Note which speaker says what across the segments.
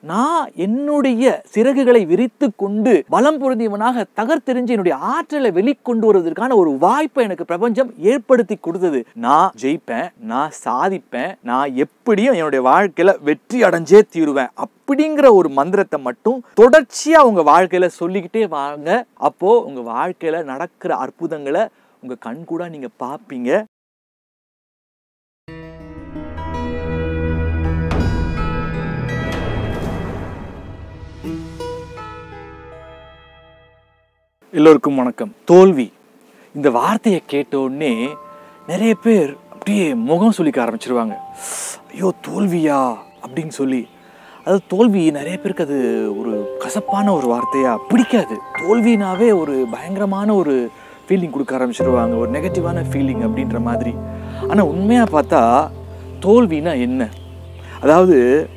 Speaker 1: நான் என்னுடைய சிறகுகளை விரித்து கொண்டு பலம் பொருந்தியவனாக தகர்த்தெறிஞ்சு என்னுடைய ஆற்றலை வெளிக்கொண்டு வருவதற்கான ஒரு வாய்ப்பை எனக்கு பிரபஞ்சம் ஏற்படுத்தி கொடுத்தது நான் ஜெயிப்பேன் நான் சாதிப்பேன் நான் எப்படியும் என்னுடைய வாழ்க்கையில வெற்றி அடைஞ்சே தீருவேன் அப்படிங்கிற ஒரு மந்திரத்தை மட்டும் தொடர்ச்சியா உங்க வாழ்க்கையில சொல்லிக்கிட்டே வாங்க அப்போ உங்க வாழ்க்கையில நடக்கிற அற்புதங்களை உங்க கண் கூட நீங்க பார்ப்பீங்க எல்லோருக்கும் வணக்கம் தோல்வி இந்த வார்த்தையை கேட்ட உடனே நிறைய பேர் அப்படியே முகம் சொல்லிக்க ஆரம்பிச்சிருவாங்க ஐயோ தோல்வியா அப்படின்னு சொல்லி அது தோல்வி நிறைய பேருக்கு அது ஒரு கசப்பான ஒரு வார்த்தையா பிடிக்காது தோல்வினாவே ஒரு பயங்கரமான ஒரு ஃபீலிங் கொடுக்க ஆரம்பிச்சிருவாங்க ஒரு நெகட்டிவான ஃபீலிங் அப்படின்ற மாதிரி ஆனால் உண்மையாக பார்த்தா தோல்வினா என்ன அதாவது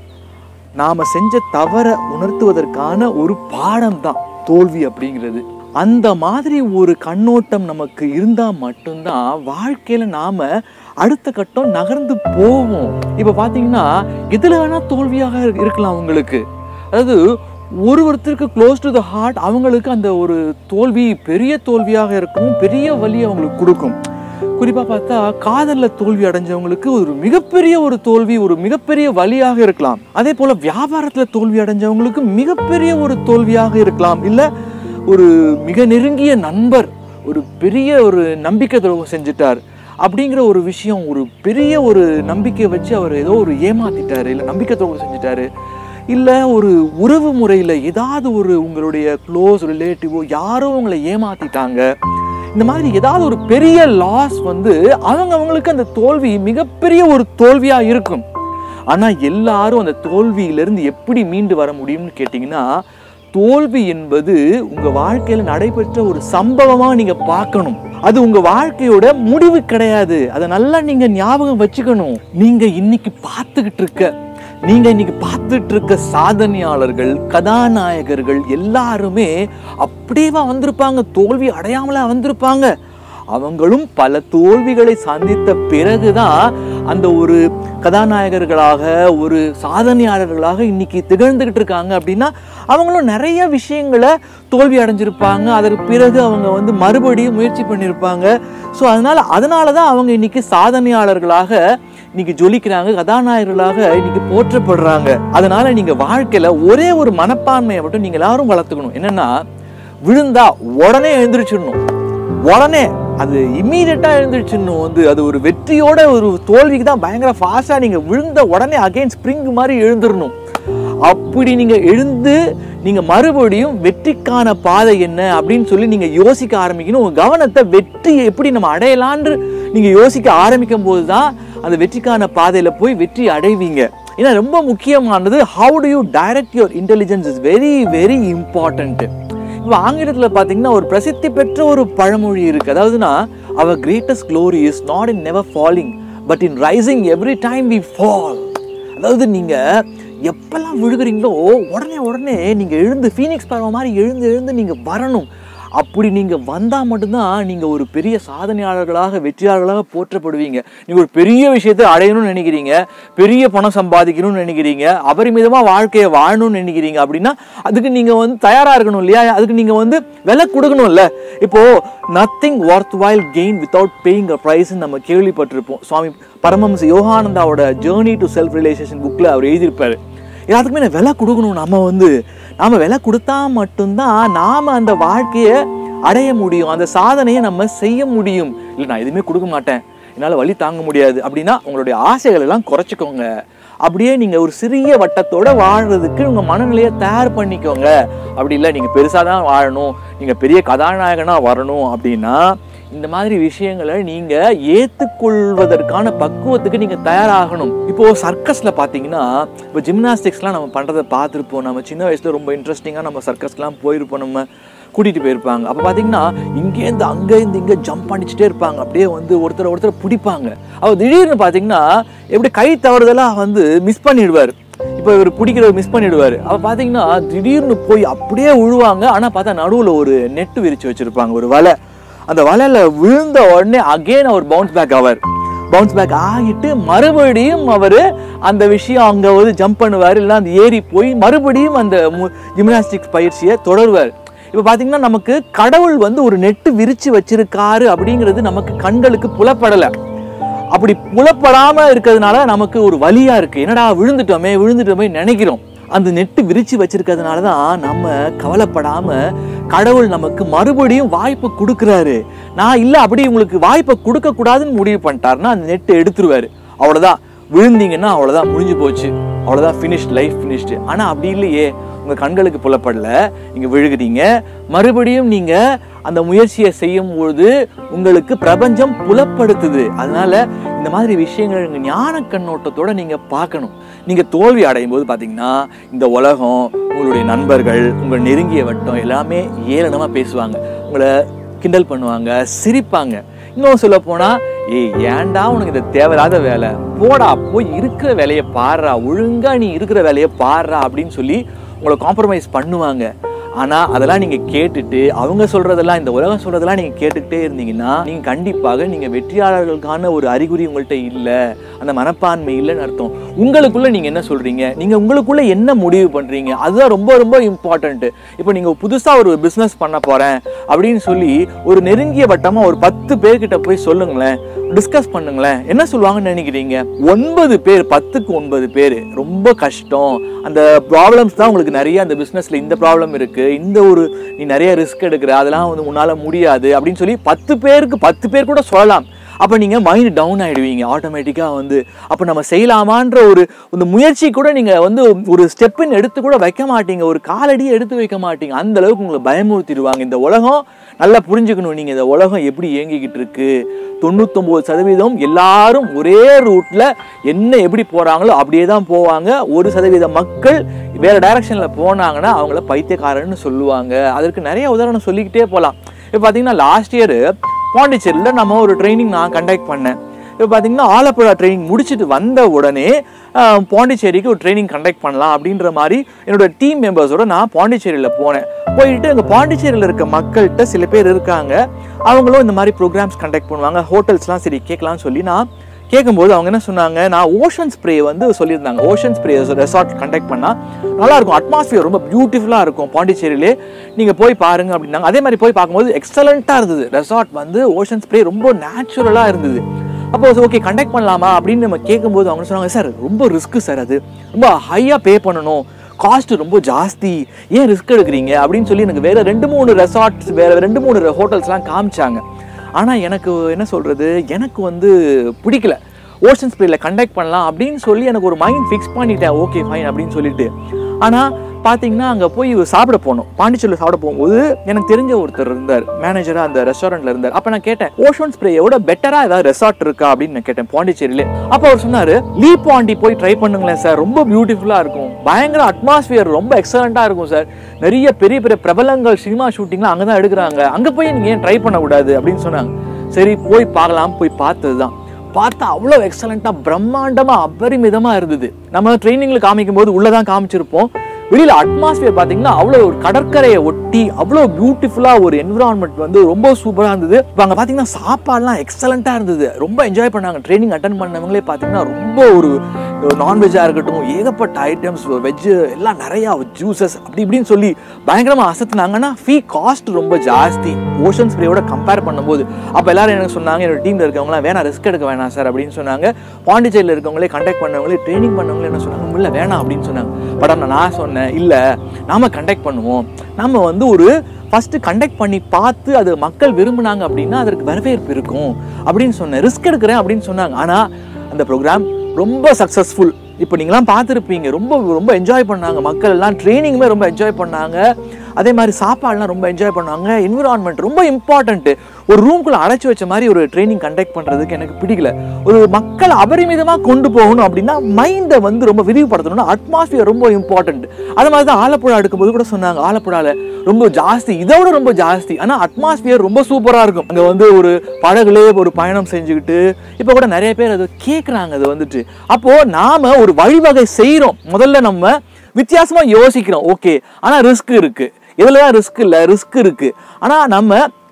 Speaker 1: நாம் செஞ்ச தவறை உணர்த்துவதற்கான ஒரு பாடம் தான் தோல்வி அப்படிங்கிறது அந்த மாதிரி ஒரு கண்ணோட்டம் நமக்கு இருந்தால் மட்டும்தான் வாழ்க்கையில் நாம் அடுத்த கட்டம் நகர்ந்து போவோம் இப்போ பார்த்தீங்கன்னா எதில் வேணால் தோல்வியாக இருக்கலாம் உங்களுக்கு அதாவது ஒரு ஒருத்தருக்கு க்ளோஸ் டு த ஹார்ட் அவங்களுக்கு அந்த ஒரு தோல்வி பெரிய தோல்வியாக இருக்கும் பெரிய வலி அவங்களுக்கு கொடுக்கும் குறிப்பாக பார்த்தா காதலில் தோல்வி அடைஞ்சவங்களுக்கு ஒரு மிகப்பெரிய ஒரு தோல்வி ஒரு மிகப்பெரிய வலியாக இருக்கலாம் அதே போல் வியாபாரத்தில் தோல்வி அடைஞ்சவங்களுக்கு மிகப்பெரிய ஒரு தோல்வியாக இருக்கலாம் இல்லை ஒரு மிக நெருங்கிய நண்பர் ஒரு பெரிய ஒரு நம்பிக்கை துரோகம் செஞ்சுட்டார் அப்படிங்கிற ஒரு விஷயம் ஒரு பெரிய ஒரு நம்பிக்கையை வச்சு அவர் ஏதோ ஒரு ஏமாத்திட்டாரு இல்லை நம்பிக்கை துரோகம் செஞ்சுட்டாரு இல்லை ஒரு உறவு முறையில் ஏதாவது ஒரு உங்களுடைய க்ளோஸ் ரிலேட்டிவோ யாரோ உங்களை ஏமாத்திட்டாங்க இந்த மாதிரி ஏதாவது ஒரு பெரிய லாஸ் வந்து அவங்க அவங்களுக்கு அந்த தோல்வி மிகப்பெரிய ஒரு தோல்வியா இருக்கும் ஆனா எல்லாரும் அந்த தோல்வியிலிருந்து எப்படி மீண்டு வர முடியும்னு கேட்டிங்கன்னா தோல்வி என்பது உங்க வாழ்க்கையில நடைபெற்ற ஒரு சம்பவமா நீங்க பார்க்கணும் அது உங்க வாழ்க்கையோட முடிவு கிடையாது அதை நல்லா நீங்க ஞாபகம் வச்சுக்கணும் நீங்க இன்னைக்கு பார்த்துக்கிட்டு இருக்க நீங்க இன்னைக்கு பார்த்துட்டு இருக்க சாதனையாளர்கள் கதாநாயகர்கள் எல்லாருமே அப்படியேவா வந்திருப்பாங்க தோல்வி அடையாமலா வந்திருப்பாங்க அவங்களும் பல தோல்விகளை சந்தித்த பிறகுதான் அந்த ஒரு கதாநாயகர்களாக ஒரு சாதனையாளர்களாக இன்னைக்கு திகழ்ந்துகிட்டு இருக்காங்க அப்படின்னா அவங்களும் நிறைய விஷயங்களை தோல்வி அடைஞ்சிருப்பாங்க அதற்கு பிறகு அவங்க வந்து மறுபடியும் முயற்சி பண்ணியிருப்பாங்க ஸோ அதனால அதனால தான் அவங்க இன்னைக்கு சாதனையாளர்களாக இன்னைக்கு ஜொலிக்கிறாங்க கதாநாயகர்களாக இன்னைக்கு போற்றப்படுறாங்க அதனால நீங்க வாழ்க்கையில ஒரே ஒரு மனப்பான்மையை மட்டும் நீங்க எல்லாரும் வளர்த்துக்கணும் என்னன்னா விழுந்தா உடனே எழுந்திரிச்சிடணும் உடனே அது இம்மீடியட்டா எழுந்திரிச்சிடணும் வந்து அது ஒரு வெற்றியோட ஒரு தோல்விக்கு தான் பயங்கர ஃபாஸ்டா நீங்க விழுந்த உடனே அகைன் ஸ்ப்ரிங் மாதிரி எழுந்துடணும் அப்படி நீங்க எழுந்து நீங்க மறுபடியும் வெற்றிக்கான பாதை என்ன அப்படின்னு சொல்லி நீங்க யோசிக்க ஆரம்பிக்கணும் உங்க கவனத்தை வெற்றி எப்படி நம்ம அடையலான்னு நீங்க யோசிக்க ஆரம்பிக்கும் போது தான் அந்த வெற்றிக்கான பாதையில போய் வெற்றி அடைவீங்க ஏன்னா ரொம்ப முக்கியமானது how do you direct your intelligence is very very important இப்போ ஆங்கிலத்தில் பார்த்தீங்கன்னா ஒரு பிரசித்தி பெற்ற ஒரு பழமொழி இருக்கு அதாவதுன்னா our greatest glory is not in never falling but in rising every time we fall அதாவது நீங்கள் எப்பெல்லாம் விழுகிறீங்களோ உடனே உடனே நீங்கள் எழுந்து ஃபீனிக்ஸ் பறவை மாதிரி எழுந்து எழுந்து நீங்கள் வரணும் அப்படி நீங்கள் வந்தால் மட்டும்தான் நீங்கள் ஒரு பெரிய சாதனையாளர்களாக வெற்றியாளர்களாக போற்றப்படுவீங்க நீங்கள் ஒரு பெரிய விஷயத்தை அடையணும்னு நினைக்கிறீங்க பெரிய பணம் சம்பாதிக்கணும்னு நினைக்கிறீங்க அபரிமிதமாக வாழ்க்கையை வாழணும்னு நினைக்கிறீங்க அப்படின்னா அதுக்கு நீங்கள் வந்து தயாராக இருக்கணும் இல்லையா அதுக்கு நீங்கள் வந்து விலை கொடுக்கணும்ல இப்போது nothing worth while gain without paying a ப்ரைஸ்ன்னு நம்ம கேள்விப்பட்டிருப்போம் சுவாமி பரமஹம்ச யோகானந்தாவோட ஜேர்னி டு செல்ஃப் ரிலேஷன் புக்கில் அவர் எழுதியிருப்பாரு எல்லாத்துக்குமே நான் விலை கொடுக்கணும் நம்ம வந்து நாம விலை கொடுத்தா மட்டும்தான் நாம அந்த வாழ்க்கையை அடைய முடியும் அந்த சாதனையை நம்ம செய்ய முடியும் இல்லை நான் எதுவுமே கொடுக்க மாட்டேன் என்னால் வழி தாங்க முடியாது அப்படின்னா உங்களுடைய ஆசைகள் எல்லாம் குறைச்சிக்கோங்க அப்படியே நீங்கள் ஒரு சிறிய வட்டத்தோட வாழ்றதுக்கு உங்கள் மனநிலையை தயார் பண்ணிக்கோங்க அப்படி இல்லை நீங்கள் பெருசாக தான் வாழணும் நீங்கள் பெரிய கதாநாயகனாக வரணும் அப்படின்னா இந்த மாதிரி விஷயங்களை நீங்க ஏத்துக்கொள்வதற்கான பக்குவத்துக்கு நீங்க தயாராகணும் இப்போ சர்க்கஸ்ல பாத்தீங்கன்னா இப்போ ஜிம்னாஸ்டிக்ஸ்லாம் நம்ம பண்றதை பார்த்துருப்போம் நம்ம சின்ன வயசுல ரொம்ப இன்ட்ரெஸ்டிங்கா நம்ம சர்க்கஸ்லாம் போயிருப்போம் நம்ம கூட்டிட்டு போயிருப்பாங்க அப்போ பார்த்தீங்கன்னா இங்கேருந்து அங்கேருந்து இங்கே ஜம்ப் அடிச்சுட்டே இருப்பாங்க அப்படியே வந்து ஒருத்தர் ஒருத்தர் பிடிப்பாங்க அவர் திடீர்னு பார்த்தீங்கன்னா எப்படி கை தவறுதலாக வந்து மிஸ் பண்ணிடுவார் இப்போ இவர் பிடிக்கிறவர் மிஸ் பண்ணிடுவார் அப்போ பார்த்தீங்கன்னா திடீர்னு போய் அப்படியே விழுவாங்க ஆனால் பார்த்தா நடுவில் ஒரு நெட்டு விரிச்சு வச்சிருப்பாங்க ஒரு வலை அந்த வலையில விழுந்த உடனே அகைன் அவர் பவுன்ஸ் பேக் ஆவார் பவுன்ஸ் பேக் ஆகிட்டு மறுபடியும் அவர் அந்த விஷயம் அங்கே வந்து ஜம்ப் பண்ணுவார் இல்லை அந்த ஏறி போய் மறுபடியும் அந்த ஜிம்னாஸ்டிக்ஸ் பயிற்சியை தொடருவார் இப்போ பார்த்தீங்கன்னா நமக்கு கடவுள் வந்து ஒரு நெட்டு விரிச்சு வச்சிருக்காரு அப்படிங்கிறது நமக்கு கண்களுக்கு புலப்படலை அப்படி புலப்படாம இருக்கிறதுனால நமக்கு ஒரு வலியா இருக்கு என்னடா விழுந்துட்டோமே விழுந்துட்டோமே நினைக்கிறோம் அந்த நெட்டு விரிச்சு வச்சிருக்கிறதுனால தான் நம்ம கவலைப்படாம கடவுள் நமக்கு மறுபடியும் வாய்ப்பு கொடுக்குறாரு நான் இல்லை அப்படி உங்களுக்கு வாய்ப்பை கொடுக்க கூடாதுன்னு முடிவு பண்ணிட்டாருன்னா அந்த நெட்டை எடுத்துருவாரு அவ்வளவுதான் விழுந்தீங்கன்னா அவ்வளவுதான் முடிஞ்சு போச்சு அவ்வளவுதான் ஃபினிஷ்ட் லைஃப் ஃபினிஷ்டு ஆனா அப்படி இல்லையே உங்க கண்களுக்கு புலப்படல நீங்க விழுகுறீங்க மறுபடியும் நீங்க அந்த முயற்சியை செய்யும் பொழுது உங்களுக்கு பிரபஞ்சம் புலப்படுத்துது அதனால இந்த மாதிரி விஷயங்கள் நீங்க ஞான கண்ணோட்டத்தோட நீங்க பார்க்கணும் நீங்க தோல்வி அடையும் போது பாத்தீங்கன்னா இந்த உலகம் உங்களுடைய நண்பர்கள் உங்கள் நெருங்கிய வட்டம் எல்லாமே ஏளனமா பேசுவாங்க உங்களை கிண்டல் பண்ணுவாங்க சிரிப்பாங்க இன்னும் சொல்ல போனா ஏய் ஏன்டா உனக்கு இந்த தேவையில்லாத வேலை போடா போய் இருக்கிற வேலையை பாடுறா ஒழுங்கா நீ இருக்கிற வேலையை பாடுறா அப்படின்னு சொல்லி உங்களை காம்ப்ரமைஸ் பண்ணுவாங்க ஆனா அதெல்லாம் நீங்க கேட்டுட்டு அவங்க சொல்றதெல்லாம் இந்த உலகம் சொல்றதெல்லாம் நீங்க கேட்டுக்கிட்டே இருந்தீங்கன்னா நீங்க கண்டிப்பாக நீங்க வெற்றியாளர்களுக்கான ஒரு அறிகுறி உங்கள்கிட்ட இல்ல அந்த மனப்பான்மை இல்லைன்னு அர்த்தம் உங்களுக்குள்ள நீங்க என்ன சொல்றீங்க நீங்க உங்களுக்குள்ள என்ன முடிவு பண்றீங்க அதுதான் ரொம்ப ரொம்ப இம்பார்ட்டன்ட் இப்போ நீங்க புதுசா ஒரு பிசினஸ் பண்ண போறேன் அப்படின்னு சொல்லி ஒரு நெருங்கிய வட்டமா ஒரு பத்து பேர்கிட்ட போய் சொல்லுங்களேன் டிஸ்கஸ் பண்ணுங்களேன் என்ன சொல்லுவாங்கன்னு நினைக்கிறீங்க ஒன்பது பேர் பத்துக்கு ஒன்பது பேர் ரொம்ப கஷ்டம் அந்த ப்ராப்ளம்ஸ் தான் உங்களுக்கு நிறைய அந்த பிஸ்னஸ்ல இந்த ப்ராப்ளம் இருக்கு இந்த ஒரு நீ நிறைய ரிஸ்க் எடுக்கிற அதெல்லாம் வந்து உன்னால முடியாது அப்படின்னு சொல்லி பத்து பேருக்கு பத்து பேர் கூட சொல்லலாம் அப்போ நீங்கள் மைண்ட் டவுன் ஆகிடுவீங்க ஆட்டோமேட்டிக்காக வந்து அப்போ நம்ம செய்யலாமான்ற ஒரு இந்த முயற்சி கூட நீங்கள் வந்து ஒரு ஸ்டெப்புன்னு எடுத்து கூட வைக்க மாட்டீங்க ஒரு காலடியை எடுத்து வைக்க மாட்டீங்க அந்த அளவுக்கு உங்களை பயமுறுத்திடுவாங்க இந்த உலகம் நல்லா புரிஞ்சுக்கணும் நீங்கள் இந்த உலகம் எப்படி இயங்கிக்கிட்டு இருக்கு தொண்ணூத்தொம்பது சதவீதம் எல்லாரும் ஒரே ரூட்ல என்ன எப்படி போறாங்களோ அப்படியே தான் போவாங்க ஒரு சதவீத மக்கள் வேற டைரக்ஷன்ல போனாங்கன்னா அவங்கள பைத்தியக்காரன்னு சொல்லுவாங்க அதற்கு நிறைய உதாரணம் சொல்லிக்கிட்டே போகலாம் இப்போ பார்த்தீங்கன்னா லாஸ்ட் இயர் பாண்டிச்சேரியில் நம்ம ஒரு ட்ரைனிங் நான் கண்டக்ட் பண்ணேன் இப்போ பார்த்தீங்கன்னா ஆலப்புழா ட்ரைனிங் முடிச்சுட்டு வந்த உடனே ஆஹ், பாண்டிச்சேரிக்கு ஒரு ட்ரைனிங் கண்டக்ட் பண்ணலாம் அப்படின்ற மாதிரி என்னோட டீம் மெம்பர்ஸோட நான் பாண்டிச்சேரியில் போனேன் போயிட்டு அங்கே பாண்டிச்சேரியில் இருக்க மக்கள்கிட்ட சில பேர் இருக்காங்க அவங்களும் இந்த மாதிரி ப்ரோக்ராம்ஸ் கண்டக்ட் பண்ணுவாங்க ஹோட்டல்ஸ்லாம் சரி கேட்கலாம்னு சொல்லி நான் கேட்கும்போது அவங்க என்ன சொன்னாங்க நான் ஓஷன் ஸ்ப்ரே வந்து சொல்லியிருந்தாங்க ஓஷன் ஸ்ப்ரே ரெசார்ட் கண்டக்ட் பண்ணால் நல்லா இருக்கும் அட்மாஸ்பியர் ரொம்ப பியூட்டிஃபுல்லாக இருக்கும் பாண்டிச்சேரியிலே நீங்கள் போய் பாருங்க அப்படின்னாங்க அதே மாதிரி போய் பார்க்கும்போது எக்ஸலண்ட்டாக இருந்தது ரெசார்ட் வந்து ஓஷன் ஸ்ப்ரே ரொம்ப நேச்சுரலாக இருந்தது அப்போ ஓகே கண்டக்ட் பண்ணலாமா அப்படின்னு நம்ம கேட்கும்போது அவங்க சொன்னாங்க சார் ரொம்ப ரிஸ்க்கு சார் அது ரொம்ப ஹையாக பே பண்ணணும் காஸ்ட் ரொம்ப ஜாஸ்தி ஏன் ரிஸ்க் எடுக்கிறீங்க அப்படின்னு சொல்லி எனக்கு வேற ரெண்டு மூணு ரெசார்ட்ஸ் வேற ரெண்டு மூணு ஹோட்டல்ஸ்லாம் காமிச்சாங்க ஆனால் எனக்கு என்ன சொல்கிறது எனக்கு வந்து பிடிக்கல ஓஷன் ஸ்ப்ரேல கண்டக்ட் பண்ணலாம் அப்படின்னு சொல்லி எனக்கு ஒரு மைண்ட் ஃபிக்ஸ் பண்ணிட்டேன் ஓகே ஃபைன் அப்படின்னு சொல்லிட்டு ஆனால் பார்த்தீங்கன்னா அங்கே போய் சாப்பிட போனோம் பாண்டிச்சேரியில் சாப்பிட போகும்போது எனக்கு தெரிஞ்ச ஒருத்தர் இருந்தார் மேனேஜராக அந்த ரெஸ்டாரண்ட்ல இருந்தார் அப்போ நான் கேட்டேன் ஓஷன் ஸ்ப்ரேயோட பெட்டராக ஏதாவது ரெசார்ட் இருக்கா அப்படின்னு நான் கேட்டேன் பாண்டிச்சேரியிலே அப்போ அவர் சொன்னார் லீ பாண்டி போய் ட்ரை பண்ணுங்களேன் சார் ரொம்ப பியூட்டிஃபுல்லாக இருக்கும் பயங்கர அட்மாஸ்பியர் ரொம்ப எக்ஸலண்ட்டாக இருக்கும் சார் நிறைய பெரிய பெரிய பிரபலங்கள் சினிமா ஷூட்டிங்லாம் அங்கே தான் எடுக்கிறாங்க அங்கே போய் நீங்கள் ஏன் ட்ரை பண்ணக்கூடாது அப்படின்னு சொன்னாங்க சரி போய் பார்க்கலாம் போய் பார்த்தது தான் பார்த்தா அவ்வளோ எக்ஸலண்ட்டாக பிரம்மாண்டமாக அபரிமிதமாக இருந்தது நம்ம ட்ரைனிங்கில் காமிக்கும் போது உள்ளே தான் காமிச்சிருப்போம் வெளியில அட்மாஸ்பியர் பார்த்தீங்கன்னா அவ்வளோ ஒரு கடற்கரையை ஒட்டி அவ்வளோ பியூட்டிஃபுல்லாக ஒரு என்விரான்மெண்ட் வந்து ரொம்ப சூப்பராக இருந்தது இப்போ அங்கே பார்த்தீங்கன்னா சாப்பாடுலாம் எக்ஸலண்ட்டாக இருந்தது ரொம்ப என்ஜாய் பண்ணாங்க ட்ரைனிங் அட்டன் பண்ணவங்களே பார்த்தீங்கன்னா ரொம்ப ஒரு நான்வெஜ்ஜாக இருக்கட்டும் ஏகப்பட்ட ஐட்டம்ஸ் வெஜ்ஜு எல்லாம் நிறையா ஜூசஸ் அப்படி இப்படின்னு சொல்லி பயங்கரமாக அசத்துனாங்கன்னா ஃபீ காஸ்ட் ரொம்ப ஜாஸ்தி ஓஷன் ஸ்ப்ரேயோட கம்பேர் பண்ணும்போது அப்போ எல்லாரும் எனக்கு சொன்னாங்க என்னோட டீமில் இருக்கவங்களாம் வேணாம் ரிஸ்க் எடுக்க வேணாம் சார் அப்படின்னு சொன்னாங்க பாண்டிச்சேரியில் இருக்கவங்களே கண்டக்ட் பண்ணவங்களே ட்ரைனிங் பண்ணவங்களே என்ன சொன்னாங்க இல்லை வேணாம் அப்படின்னு சொன்னாங்க பட் ஆனால் நான் சொன்னேன் இல்லை நாம கண்டக்ட் பண்ணுவோம் நம்ம வந்து ஒரு ஃபஸ்ட்டு கண்டக்ட் பண்ணி பார்த்து அது மக்கள் விரும்புனாங்க அப்படின்னா அதற்கு வரவேற்பு இருக்கும் அப்படின்னு சொன்னேன் ரிஸ்க் எடுக்கிறேன் அப்படின்னு சொன்னாங்க ஆனால் அந்த ப்ரோக்ராம் ரொம்ப சக்ஸஸ்ஃபுல் இப்போ நீங்களாம் பார்த்துருப்பீங்க ரொம்ப ரொம்ப என்ஜாய் பண்ணாங்க மக்கள் எல்லாம் ட்ரைனிங்குமே ரொம்ப என்ஜாய் பண்ணாங்க அதே மாதிரி சாப்பாடுலாம் ரொம்ப என்ஜாய் பண்ணாங்க என்விரான்மெண்ட் ரொம்ப இம்பார்ட்டன்ட்டு ஒரு ரூம்குள்ளே அடைச்சி வச்ச மாதிரி ஒரு ட்ரைனிங் கண்டக்ட் பண்ணுறதுக்கு எனக்கு பிடிக்கல ஒரு மக்கள் அபரிமிதமாக கொண்டு போகணும் அப்படின்னா மைண்டை வந்து ரொம்ப விரிவுபடுத்தணும்னா அட்மாஸ்பியர் ரொம்ப இம்பார்ட்டன்ட் அது மாதிரி தான் ஆலப்புழா எடுக்கும்போது கூட சொன்னாங்க ஆலப்புழாவில் ரொம்ப ஜாஸ்தி இதை விட ரொம்ப ஜாஸ்தி ஆனால் அட்மாஸ்பியர் ரொம்ப சூப்பராக இருக்கும் அங்கே வந்து ஒரு படகுலே ஒரு பயணம் செஞ்சுக்கிட்டு இப்போ கூட நிறைய பேர் அதை கேட்குறாங்க அது வந்துட்டு அப்போது நாம் ஒரு வழிவகை செய்கிறோம் முதல்ல நம்ம வித்தியாசமாக யோசிக்கிறோம் ஓகே ஆனால் ரிஸ்க் இருக்குது இதில் தான் ரிஸ்க் இல்லை ரிஸ்க் இருக்குது ஆனால் நம்ம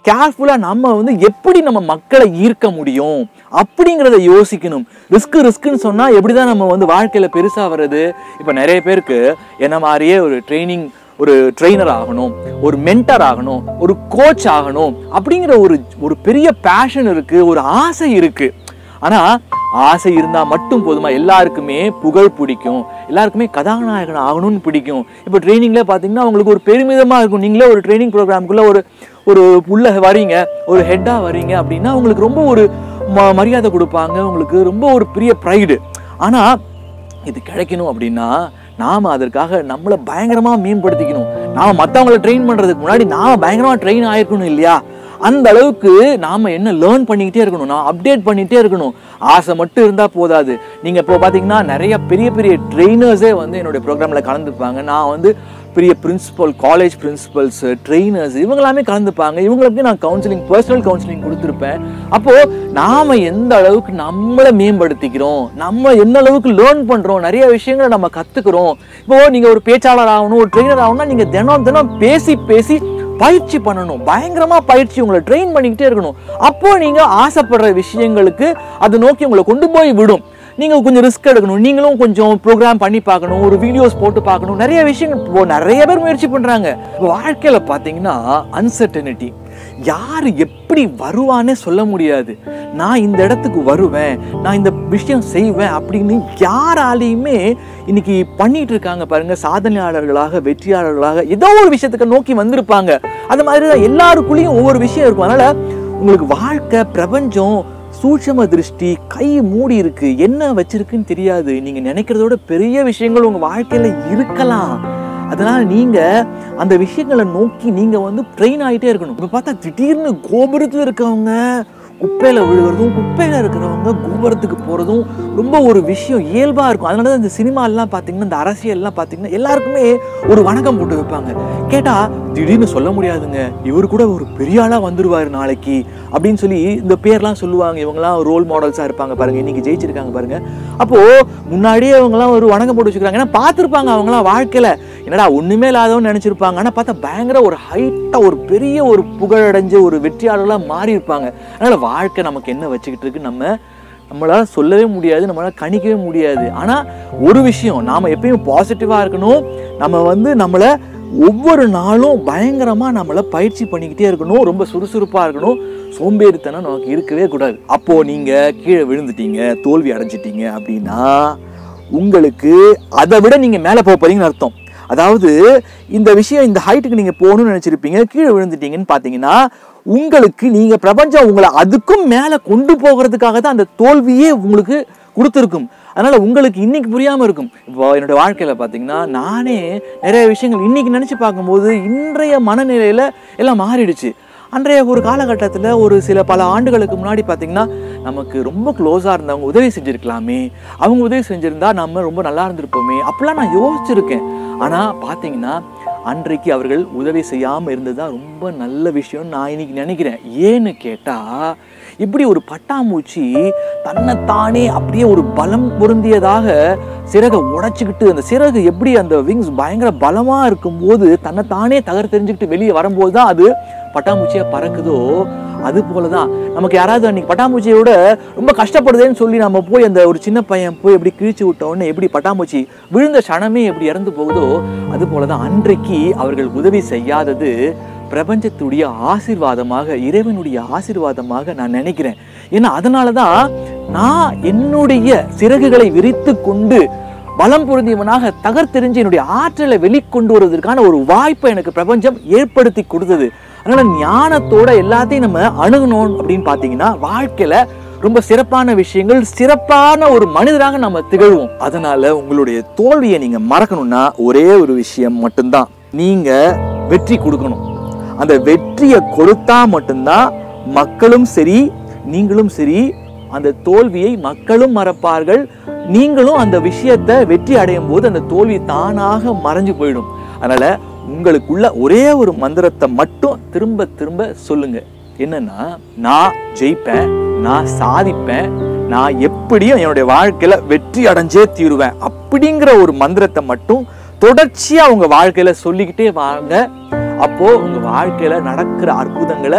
Speaker 1: கேர்ஃபுல்லா நம்ம வந்து எப்படி நம்ம மக்களை ஈர்க்க முடியும் அப்படிங்கிறத யோசிக்கணும் ரிஸ்க் ரிஸ்க்னு சொன்னா எப்படிதான் நம்ம வந்து வாழ்க்கையில பெருசா வர்றது இப்ப நிறைய பேருக்கு என்ன மாதிரியே ஒரு ட்ரைனிங் ஒரு ட்ரெயினர் ஆகணும் ஒரு மென்டர் ஆகணும் ஒரு கோச் ஆகணும் அப்படிங்கிற ஒரு ஒரு பெரிய பேஷன் இருக்கு ஒரு ஆசை இருக்கு ஆனா ஆசை இருந்தா மட்டும் போதுமா எல்லாருக்குமே புகழ் பிடிக்கும் எல்லாருக்குமே கதாநாயகன் ஆகணும்னு பிடிக்கும் இப்போ ட்ரைனிங்ல பாத்தீங்கன்னா உங்களுக்கு ஒரு பெருமிதமா இருக்கும் நீங்களே ஒரு ட்ரைனிங் ப்ரோக்ராமுக்குள்ள ஒரு ஒரு உள்ள வரீங்க ஒரு ஹெட்டா வரீங்க அப்படின்னா உங்களுக்கு ரொம்ப ஒரு ம- மரியாதை கொடுப்பாங்க உங்களுக்கு ரொம்ப ஒரு பெரிய ப்ரைடு ஆனா இது கிடைக்கணும் அப்படின்னா நாம அதற்காக நம்மளை பயங்கரமா மேம்படுத்திக்கணும் நாம மத்தவங்கள ட்ரெயின் பண்றதுக்கு முன்னாடி நாம பயங்கரமா ட்ரெயின் ஆயிருக்கணும் இல்லையா அந்த அளவுக்கு நாம என்ன லேர்ன் பண்ணிக்கிட்டே இருக்கணும் நான் அப்டேட் பண்ணிட்டே இருக்கணும் ஆசை மட்டும் இருந்தா போதாது நீங்க இப்போ பாத்தீங்கன்னா நிறைய பெரிய பெரிய ட்ரெயினர்ஸே வந்து என்னுடைய ப்ரோக்ராம்ல கலந்துப்பாங்க நான் வந்து பெரிய பிரின்சிபல் காலேஜ் பிரின்சிபல்ஸ் ட்ரெயினர்ஸ் இவங்க எல்லாமே கலந்துப்பாங்க இவங்களுக்கு நான் கவுன்சிலிங் பர்சனல் கவுன்சிலிங் கொடுத்துருப்பேன் அப்போ நாம எந்த அளவுக்கு நம்மளை மேம்படுத்திக்கிறோம் நம்ம எந்த அளவுக்கு லேர்ன் பண்றோம் நிறைய விஷயங்களை நம்ம கத்துக்கிறோம் இப்போ நீங்க ஒரு பேச்சாளர் ஆகணும் ஒரு ட்ரெயினர் ஆகணும்னா நீங்க தினம் தினம் பேசி பேசி பயிற்சி பண்ணணும் பயங்கரமா பயிற்சி உங்களை ட்ரெயின் பண்ணிக்கிட்டே இருக்கணும் அப்போ நீங்க ஆசைப்படுற விஷயங்களுக்கு அதை நோக்கி உங்களை கொண்டு போய் விடும் நீங்க கொஞ்சம் ரிஸ்க் எடுக்கணும் நீங்களும் கொஞ்சம் ப்ரோக்ராம் பண்ணி பார்க்கணும் ஒரு வீடியோஸ் போட்டு பார்க்கணும் நிறைய விஷயங்கள் இப்போ நிறைய பேர் முயற்சி பண்றாங்க இப்போ வாழ்க்கையில பாத்தீங்கன்னா அன்சர்டனிட்டி யார் எப்படி வருவானே சொல்ல முடியாது நான் இந்த இடத்துக்கு வருவேன் நான் இந்த விஷயம் செய்வேன் அப்படின்னு யாராலையுமே இன்னைக்கு பண்ணிட்டு இருக்காங்க பாருங்க சாதனையாளர்களாக வெற்றியாளர்களாக ஏதோ ஒரு விஷயத்துக்கு நோக்கி வந்திருப்பாங்க அது மாதிரி தான் எல்லாருக்குள்ளேயும் ஒவ்வொரு விஷயம் இருக்கும் அதனால உங்களுக்கு வாழ்க்கை பிரபஞ்சம் சூட்சம திருஷ்டி கை மூடி இருக்கு என்ன வச்சிருக்குன்னு தெரியாது நீங்க நினைக்கிறதோட பெரிய விஷயங்கள் உங்க வாழ்க்கையில இருக்கலாம் அதனால நீங்க அந்த விஷயங்களை நோக்கி நீங்க வந்து ட்ரெயின் ஆயிட்டே இருக்கணும் இப்ப பார்த்தா திடீர்னு கோபுரத்துல இருக்கவங்க குப்பையில விழுகிறதும் குப்பையில இருக்கிறவங்க கோபுரத்துக்கு போறதும் ரொம்ப ஒரு விஷயம் இயல்பா இருக்கும் அதனால தான் இந்த சினிமா எல்லாம் பாத்தீங்கன்னா இந்த அரசியல் எல்லாம் பாத்தீங்கன்னா எல்லாருக்குமே ஒரு வணக்கம் போட்டு வைப்பாங்க கேட்டா திடீர்னு சொல்ல முடியாதுங்க இவர் கூட ஒரு பெரிய ஆளா வந்துருவாரு நாளைக்கு அப்படின்னு சொல்லி இந்த பேர்லாம் சொல்லுவாங்க இவங்கலாம் ரோல் மாடல்ஸா இருப்பாங்க பாருங்க இன்னைக்கு ஜெயிச்சிருக்காங்க பாருங்க அப்போ முன்னாடியே அவங்கலாம் ஒரு வணக்கம் போட்டு வச்சுக்கிறாங்க ஏன்னா பார்த்துருப்பாங்க அவங்களாம் வாழ்க்கையில என்னடா ஒண்ணுமே இல்லாதவன்னு நினைச்சிருப்பாங்க ஆனா பார்த்தா பயங்கர ஒரு ஹைட்டா ஒரு பெரிய ஒரு புகழடைஞ்ச ஒரு வெற்றியாளர்களா மாறி இருப்பாங்க அதனால வாழ்க்கை நமக்கு என்ன வச்சுக்கிட்டு இருக்கு நம்ம நம்மளால சொல்லவே முடியாது நம்மளால கணிக்கவே முடியாது ஆனா ஒரு விஷயம் நாம எப்பயும் பாசிட்டிவா இருக்கணும் நம்ம வந்து நம்மள ஒவ்வொரு நாளும் பயங்கரமா நம்மள பயிற்சி பண்ணிக்கிட்டே இருக்கணும் ரொம்ப சுறுசுறுப்பா இருக்கணும் சோம்பேறித்தனம் நமக்கு இருக்கவே கூடாது அப்போ நீங்க கீழே விழுந்துட்டீங்க தோல்வி அடைஞ்சிட்டீங்க அப்படின்னா உங்களுக்கு அதை விட நீங்க மேல போக போறீங்கன்னு அர்த்தம் அதாவது இந்த விஷயம் இந்த ஹைட்டுக்கு நீங்க போகணும்னு நினைச்சிருப்பீங்க கீழே விழுந்துட்டீங்கன்னு பாத்தீங்கன்னா உங்களுக்கு நீங்க பிரபஞ்சம் உங்களை அதுக்கும் மேல கொண்டு போகிறதுக்காக தான் அந்த தோல்வியே உங்களுக்கு கொடுத்துருக்கும் அதனால உங்களுக்கு இன்னைக்கு புரியாம இருக்கும் இப்போ என்னோட வாழ்க்கையில பாத்தீங்கன்னா நானே நிறைய விஷயங்கள் இன்னைக்கு நினைச்சு பார்க்கும்போது இன்றைய மனநிலையில எல்லாம் மாறிடுச்சு அன்றைய ஒரு காலகட்டத்தில் ஒரு சில பல ஆண்டுகளுக்கு முன்னாடி பார்த்தீங்கன்னா நமக்கு ரொம்ப க்ளோஸாக இருந்தவங்க உதவி செஞ்சுருக்கலாமே அவங்க உதவி செஞ்சுருந்தா நம்ம ரொம்ப நல்லா இருந்திருப்போமே அப்படிலாம் நான் யோசிச்சிருக்கேன் ஆனால் பார்த்தீங்கன்னா அன்றைக்கு அவர்கள் உதவி செய்யாமல் இருந்தது தான் ரொம்ப நல்ல விஷயம்னு நான் இன்னைக்கு நினைக்கிறேன் ஏன்னு கேட்டால் இப்படி ஒரு பட்டாம்பூச்சி தன்னைத்தானே அப்படியே ஒரு பலம் பொருந்தியதாக சிறகை உடைச்சிக்கிட்டு அந்த சிறகு எப்படி அந்த விங்ஸ் பயங்கர பலமா இருக்கும்போது தன்னைத்தானே தகர் தெரிஞ்சுக்கிட்டு வெளியே வரும்போது தான் அது பட்டாம்பூச்சியா பறக்குதோ அது போலதான் நமக்கு யாராவது அன்னைக்கு பட்டாம்பூச்சியை விட ரொம்ப கஷ்டப்படுதேன்னு சொல்லி நம்ம போய் அந்த ஒரு சின்ன பையன் போய் எப்படி கிழிச்சு விட்ட உடனே எப்படி பட்டாம்பூச்சி விழுந்த க்ஷணமே எப்படி இறந்து போகுதோ அது போலதான் அன்றைக்கு அவர்கள் உதவி செய்யாதது பிரபஞ்சத்துடைய ஆசீர்வாதமாக இறைவனுடைய ஆசீர்வாதமாக நான் நினைக்கிறேன் ஏன்னா அதனால தான் நான் என்னுடைய சிறகுகளை விரித்து கொண்டு பலம் பொருந்தியவனாக தகர்த்தெறிஞ்சு என்னுடைய ஆற்றலை வெளிக்கொண்டு வருவதற்கான ஒரு வாய்ப்பை எனக்கு பிரபஞ்சம் ஏற்படுத்தி கொடுத்தது அதனால ஞானத்தோட எல்லாத்தையும் நம்ம அணுகணும் அப்படின்னு பார்த்தீங்கன்னா வாழ்க்கையில ரொம்ப சிறப்பான விஷயங்கள் சிறப்பான ஒரு மனிதராக நம்ம திகழ்வோம் அதனால உங்களுடைய தோல்வியை நீங்க மறக்கணும்னா ஒரே ஒரு விஷயம் மட்டும்தான் நீங்க வெற்றி கொடுக்கணும் அந்த வெற்றியை கொடுத்தா மட்டும்தான் மக்களும் சரி நீங்களும் சரி அந்த தோல்வியை மக்களும் மறப்பார்கள் நீங்களும் அந்த விஷயத்தை வெற்றி அடையும் போது அந்த தோல்வி தானாக மறைஞ்சு போயிடும் அதனால உங்களுக்குள்ள ஒரே ஒரு மந்திரத்தை மட்டும் திரும்ப திரும்ப சொல்லுங்க என்னன்னா நான் ஜெயிப்பேன் நான் சாதிப்பேன் நான் எப்படியும் என்னுடைய வாழ்க்கையில வெற்றி அடைஞ்சே தீருவேன் அப்படிங்கிற ஒரு மந்திரத்தை மட்டும் தொடர்ச்சியா உங்க வாழ்க்கையில சொல்லிக்கிட்டே வாங்க அப்போ உங்க வாழ்க்கையில நடக்கிற அற்புதங்களை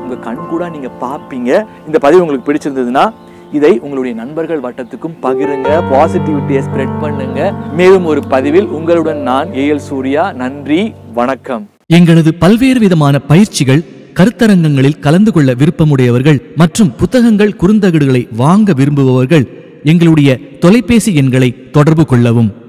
Speaker 1: உங்கள் கண் கூட நீங்கள் பார்ப்பீங்க இந்த பதிவு உங்களுக்கு பிடிச்சிருந்ததுன்னா இதை உங்களுடைய நண்பர்கள் வட்டத்துக்கும் பகிருங்க பாசிட்டிவிட்டியை ஸ்ப்ரெட் பண்ணுங்க மேலும் ஒரு பதிவில் உங்களுடன் நான் ஏஎல் சூர்யா நன்றி வணக்கம்
Speaker 2: எங்களது பல்வேறு விதமான பயிற்சிகள் கருத்தரங்கங்களில் கலந்து கொள்ள விருப்பமுடையவர்கள் மற்றும் புத்தகங்கள் குறுந்தகடுகளை வாங்க விரும்புபவர்கள் எங்களுடைய தொலைபேசி எண்களை தொடர்பு கொள்ளவும்